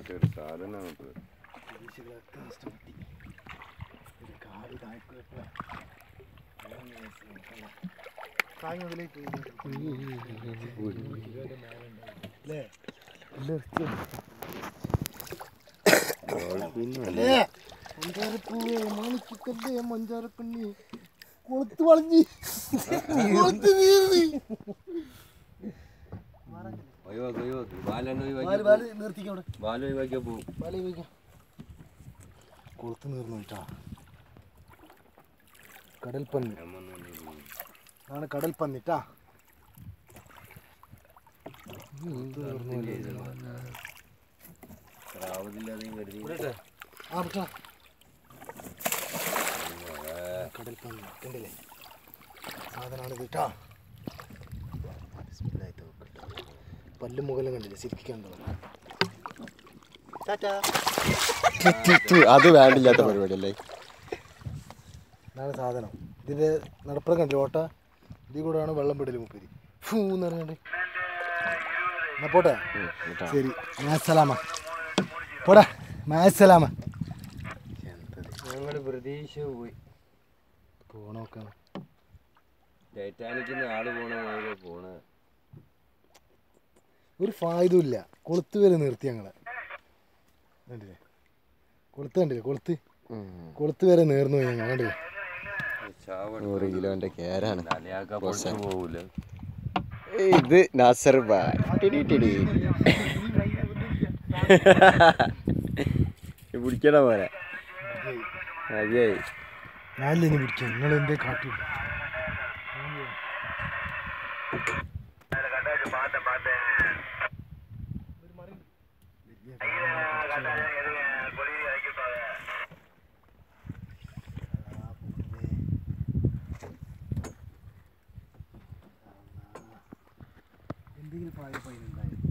മറ്റൊരു സാധനം ഇത്. പ്രതീക്ഷകളൊക്കെ നഷ്ടപ്പെടുത്തി ഒരു കാട് താഴ്ക്കോട്ട് കായ് മുതലേക്ക് അല്ലേ അല്ലേ മഞ്ചാരപ്പൂവേ മാണിക്കല്ലേ മഞ്ചാരക്കണ്ണി കൊളുത്ത് വളഞ്ഞി കൊളുത്ത് നീർന്നി ഒഴിവാക്ക്, ഒഴിവാക്ക്. ബാലനെ ബാല് ഒഴിവാക്കി ബാല് നിർത്തിക്കാം അവിടെ ബാല ഒഴിവാക്കിയാ പോവും ബാല് വയ്ക്കാം കൊളുത്ത് നീർന്നു കേട്ടാ കടൽപ്പന്നി ആണ് കടൽപ്പന്നിട്ടാ രാവിലെ കരുതി ആ വിട്ടാ കടൽപ്പന്നി കണ്ടില്ലേ സാധനമാണ് ഇത് കേട്ടാ ബിസ്മില്ലാഹി തവക്കൽ. പല്ല് മുകളിലും കണ്ടില്ലേ ശരിക്കും അത് വേണ്ടില്ലാത്ത പരിപാടിയല്ലേ ഇതാണ് സാധനം ഇതിൻ്റെ നടപ്പുറം കണ്ടില്ലേ ഓട്ട ഇതിൽ കൂടെയാണ് വെള്ളം വിടൽ മുപ്പരി ഫൂ എന്ന് പറഞ്ഞാണ്ട് എന്നാ പോട്ടെ ശരി മാസലാമ പോടാ മാസലാമ ഞങ്ങള് പ്രതീക്ഷ പോയി പോണോക്കാണ് ടൈറ്റാനിക്കിന്ന് ആള് പോണ മാതിരി പോണ ഒരു ഫായതും ഇല്ല കൊളുത്ത് വരെ നിർത്തി ഞങ്ങളെ കണ്ടില്ലേ കൊളുത്ത് കണ്ടില്ലേ കൊളുത്ത് കൊളുത്ത് വരെ നേർന്നു പോയി ഞങ്ങൾ കണ്ടില്ലേ നൂറ് കിലോന്റെ കേരാണ് തലയാക്ക പൊളിച്ചു പോവൂല ഇത് നാസർ ബായ് ടിടി ടിടി പിടിക്കണ പോലെ അതെ ഞാനില്ല ഇനി പിടിക്കാം നിങ്ങൾ എന്തേ കാട്ടി എന്തെങ്കിലും പായ പൈനുണ്ടായി